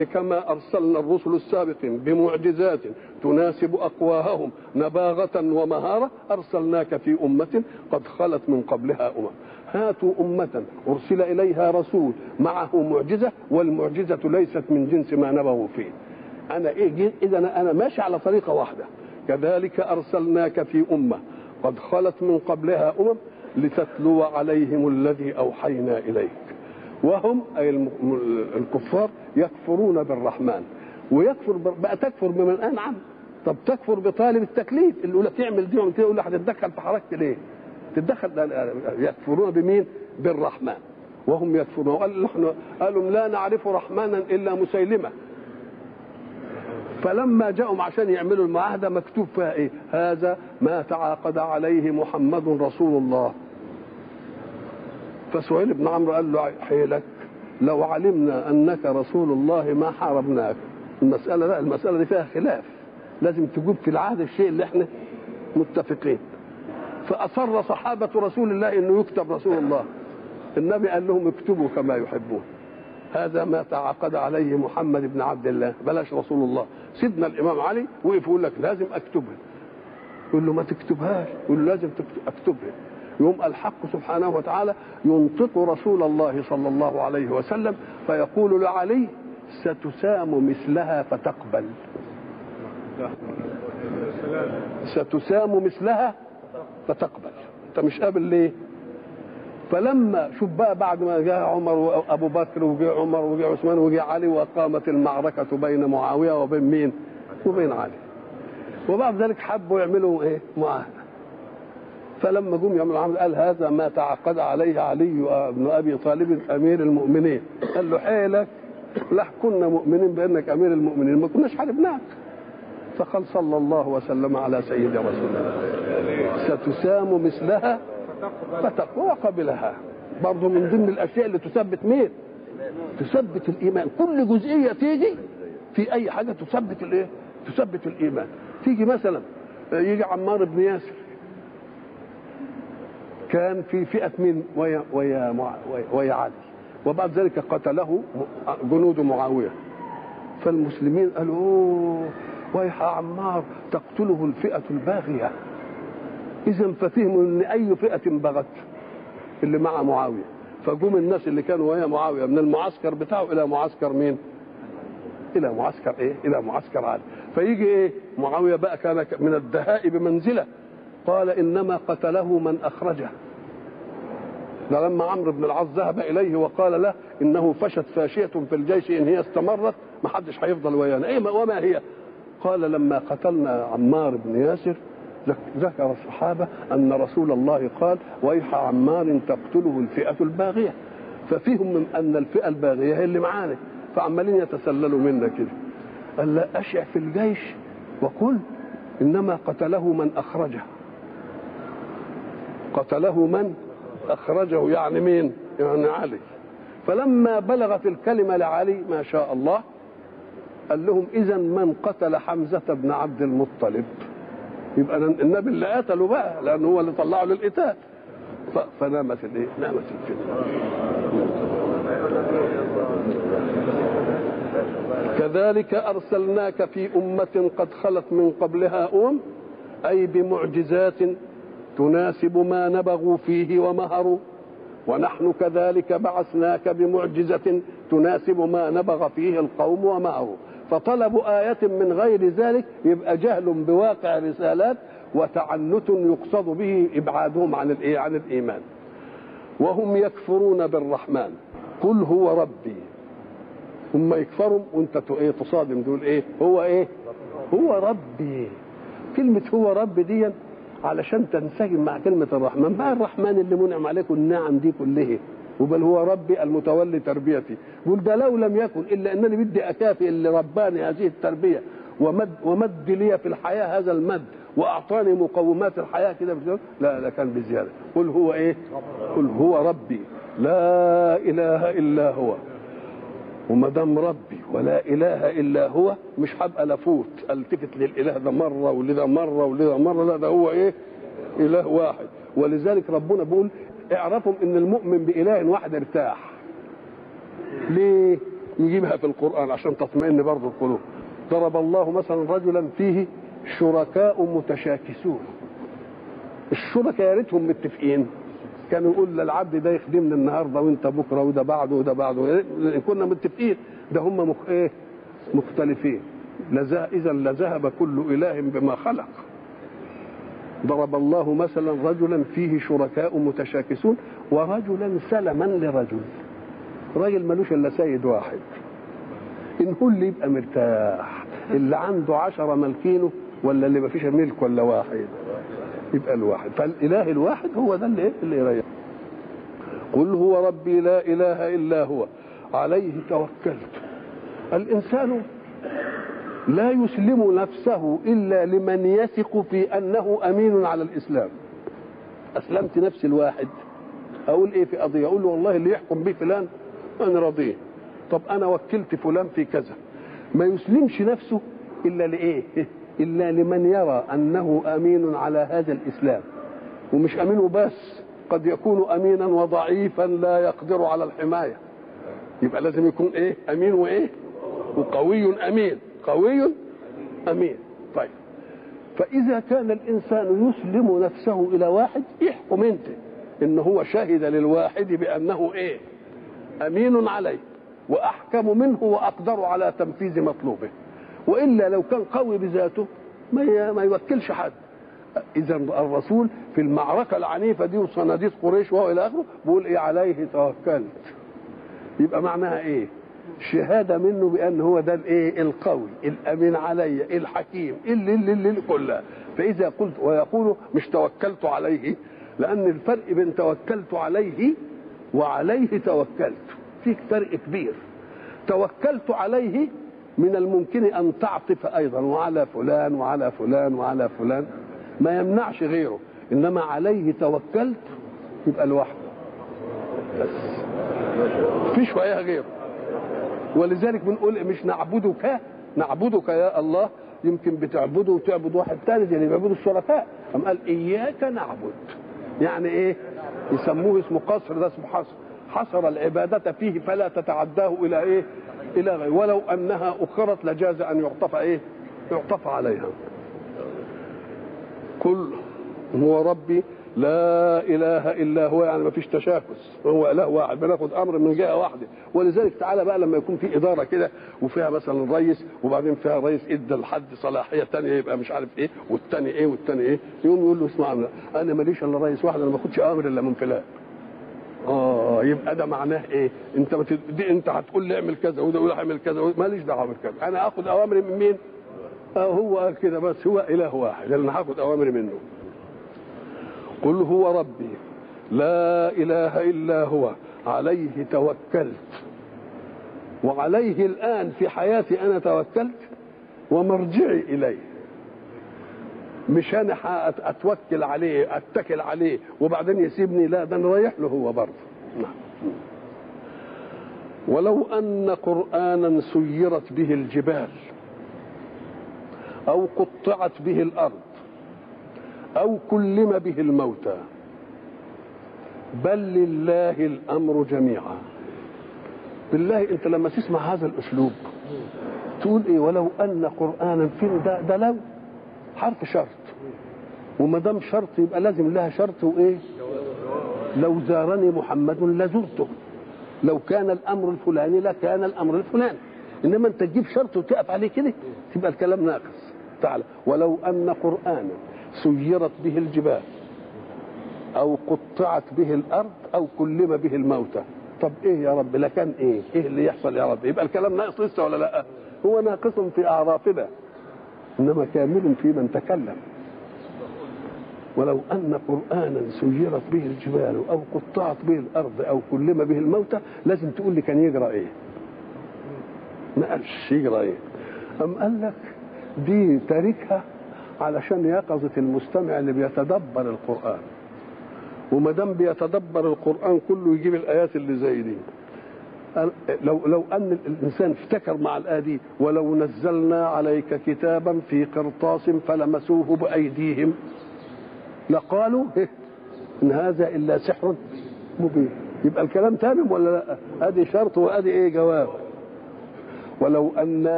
كما أرسلنا الرسل السابقين بمعجزات تناسب أقواهم نباغة ومهارة أرسلناك في أمة قد خلت من قبلها أمم هاتوا أمة أرسل إليها رسول معه معجزة والمعجزة ليست من جنس ما نبغوا فيه أنا إيه إذا أنا ماشي على طريقة واحدة كذلك أرسلناك في أمة قد خلت من قبلها أمم لتتلو عليهم الذي أوحينا إليك وهم أي الكفار يكفرون بالرحمن ويكفر بقى تكفر بمن أنعم طب تكفر بطالب التكليف اللي يقول لك اعمل دي وعمل كده يقول لك هتتدخل في حركتي ليه؟ تتدخل يكفرون بمين؟ بالرحمن وهم يكفرون قال نحن قالوا لا نعرف رحمنا الا مسيلمه فلما جاءوا عشان يعملوا المعاهده مكتوب فيها ايه؟ هذا ما تعاقد عليه محمد رسول الله. فسهيل بن عمرو قال له حيلك لو علمنا انك رسول الله ما حاربناك. المساله لا المساله دي فيها خلاف. لازم تجيب في العهد الشيء اللي احنا متفقين. فاصر صحابه رسول الله انه يكتب رسول الله. النبي قال لهم اكتبوا كما يحبون. هذا ما تعاقد عليه محمد بن عبد الله بلاش رسول الله سيدنا الامام علي وقف يقول لك لازم اكتبها يقول له ما تكتبهاش يقول له لازم اكتبها يوم الحق سبحانه وتعالى ينطق رسول الله صلى الله عليه وسلم فيقول لعلي ستسام مثلها فتقبل ستسام مثلها فتقبل انت مش قابل ليه فلما شوف بقى بعد ما جاء عمر وابو بكر وجاء عمر وجاء عثمان وجاء علي وقامت المعركه بين معاويه وبين مين؟ وبين علي. وبعد ذلك حبوا يعملوا ايه؟ معاهده. فلما جم يعملوا عمل قال هذا ما تعقد عليه علي بن ابي طالب امير المؤمنين. قال له حيلك لا كنا مؤمنين بانك امير المؤمنين ما كناش حاربناك. فقال صلى الله وسلم على سيد رسول الله ستسام مثلها فتقوى وقبلها برضه من ضمن الاشياء اللي تثبت مين تثبت الايمان كل جزئيه تيجي في اي حاجه تثبت الايه تثبت الايمان تيجي مثلا يجي عمار بن ياسر كان في فئه مين ويا ويا ويا علي وبعد ذلك قتله جنود معاويه فالمسلمين قالوا اوه ويح عمار تقتله الفئه الباغيه اذا ففهموا ان اي فئه بغت اللي مع معاويه فجم الناس اللي كانوا ويا معاويه من المعسكر بتاعه الى معسكر مين؟ الى معسكر ايه؟ الى معسكر علي فيجي ايه؟ معاويه بقى كان من الدهاء بمنزله قال انما قتله من اخرجه ده لما عمرو بن العاص ذهب اليه وقال له انه فشت فاشيه في الجيش ان هي استمرت ما حدش هيفضل ويانا ايه وما هي؟ قال لما قتلنا عمار بن ياسر ذكر الصحابة أن رسول الله قال ويح عمار تقتله الفئة الباغية ففيهم من أن الفئة الباغية هي اللي معانا فعمالين يتسللوا منا كده قال لا أشع في الجيش وقل إنما قتله من أخرجه قتله من أخرجه يعني مين يعني علي فلما بلغت الكلمة لعلي ما شاء الله قال لهم إذا من قتل حمزة بن عبد المطلب يبقى النبي اللي قتله بقى لانه هو اللي طلعه للقتال فنامت الايه؟ نامت الفتنه. كذلك ارسلناك في امه قد خلت من قبلها امم اي بمعجزات تناسب ما نبغوا فيه ومهروا ونحن كذلك بعثناك بمعجزه تناسب ما نبغ فيه القوم ومهروا فطلب آية من غير ذلك يبقى جهل بواقع الرسالات وتعنت يقصد به إبعادهم عن الإيه؟ عن الإيمان. وهم يكفرون بالرحمن قل هو ربي هم يكفروا وانت ايه تصادم تقول ايه هو ايه هو ربي كلمة هو رب دي علشان تنسجم مع كلمة الرحمن بقى الرحمن اللي منعم عليكم النعم دي كلها وبل هو ربي المتولي تربيتي يقول ده لو لم يكن الا انني بدي اكافئ اللي رباني هذه التربيه ومد ومد لي في الحياه هذا المد واعطاني مقومات الحياه كده لا لا كان بزياده قل هو ايه قل هو ربي لا اله الا هو وما دام ربي ولا اله الا هو مش هبقى لفوت التفت للاله ده مره ولده مره ولده مره لا ده هو ايه اله واحد ولذلك ربنا بيقول اعرفوا ان المؤمن باله واحد ارتاح ليه يجيبها في القرآن عشان تطمئن برضه القلوب ضرب الله مثلا رجلا فيه شركاء متشاكسون الشركاء يا ريتهم متفقين كانوا يقول للعبد ده يخدمنا النهارده وانت بكره وده بعده وده بعده كنا متفقين ده هم مخ ايه مختلفين لذا اذا لذهب كل اله بما خلق ضرب الله مثلا رجلا فيه شركاء متشاكسون ورجلا سلما لرجل راجل ملوش الا سيد واحد ان هو اللي يبقى مرتاح اللي عنده عشرة ملكينه ولا اللي ما فيش ملك ولا واحد يبقى الواحد فالاله الواحد هو ده اللي اللي يريح قل هو ربي لا اله الا هو عليه توكلت الانسان لا يسلم نفسه الا لمن يثق في انه امين على الاسلام اسلمت نفسي الواحد اقول ايه في قضيه اقول له والله اللي يحكم به فلان انا راضيه طب انا وكلت فلان في كذا ما يسلمش نفسه الا لايه الا لمن يرى انه امين على هذا الاسلام ومش امين بس قد يكون امينا وضعيفا لا يقدر على الحمايه يبقى لازم يكون ايه امين وايه وقوي امين قوي امين طيب فاذا كان الانسان يسلم نفسه الى واحد احكم انت ان هو شهد للواحد بانه ايه امين عليه واحكم منه واقدر على تنفيذ مطلوبه والا لو كان قوي بذاته ما ما يوكلش حد اذا الرسول في المعركه العنيفه دي وصناديد قريش وهو الى اخره بيقول ايه عليه توكلت يبقى معناها ايه شهاده منه بان هو ده الايه القوي الامين علي الحكيم اللي اللي اللي كلها فاذا قلت ويقول مش توكلت عليه لان الفرق بين توكلت عليه وعليه توكلت في فرق كبير توكلت عليه من الممكن ان تعطف ايضا وعلى فلان وعلى فلان وعلى فلان ما يمنعش غيره انما عليه توكلت يبقى لوحده بس فيش وياها غيره ولذلك بنقول مش نعبدك نعبدك يا الله يمكن بتعبده وتعبد واحد ثالث يعني بيعبدوا الشركاء أم قال إياك نعبد يعني إيه يسموه اسمه قصر ده اسمه حصر حصر العبادة فيه فلا تتعداه إلى إيه إلى غيره ولو أنها أخرت لجاز أن يعطف إيه يعطف عليها كل هو ربي لا اله الا هو يعني ما فيش تشاكس هو اله واحد بناخد امر من جهه واحده ولذلك تعالى بقى لما يكون في اداره كده وفيها مثلا رئيس وبعدين فيها رئيس ادى لحد صلاحيه ثانيه يبقى مش عارف ايه والثاني ايه والثاني ايه يقوم يقول له اسمع انا ماليش الا رئيس واحد انا ما باخدش امر الا من فلان اه يبقى ده معناه ايه انت ما دي انت هتقول لي اعمل كذا وده يقول اعمل كذا ماليش دعوه بالكذا انا اخد اوامري من مين آه هو قال كده بس هو اله واحد انا هاخد اوامري منه قل هو ربي لا اله الا هو عليه توكلت وعليه الان في حياتي انا توكلت ومرجعي اليه مش انا اتوكل عليه اتكل عليه وبعدين يسيبني لا ده انا رايح له هو برضه نعم ولو ان قرانا سيرت به الجبال او قطعت به الارض او كلم به الموتى بل لله الامر جميعا بالله انت لما تسمع هذا الاسلوب تقول ايه ولو ان قرانا فين ده ده لو حرف شرط وما دام شرط يبقى لازم لها شرط وايه لو زارني محمد لزرته لو كان الامر الفلاني لكان الامر الفلاني انما انت تجيب شرط وتقف عليه كده تبقى الكلام ناقص تعالى ولو ان قرانا سيرت به الجبال او قطعت به الارض او كلم به الموتى طب ايه يا رب لكان ايه ايه اللي يحصل يا رب يبقى الكلام ناقص لسه ولا لا هو ناقص في اعرافنا انما كامل في من تكلم ولو ان قرانا سيرت به الجبال او قطعت به الارض او كلم به الموتى لازم تقول لي كان يجرى ايه ما قالش يجرى ايه ام قال لك دي تاركها علشان يقظة المستمع اللي بيتدبر القرآن وما دام بيتدبر القرآن كله يجيب الآيات اللي زي دي لو لو ان الانسان افتكر مع الايه دي ولو نزلنا عليك كتابا في قرطاس فلمسوه بايديهم لقالوا ان هذا الا سحر مبين يبقى الكلام تمام ولا لا ادي شرط وادي ايه جواب ولو أن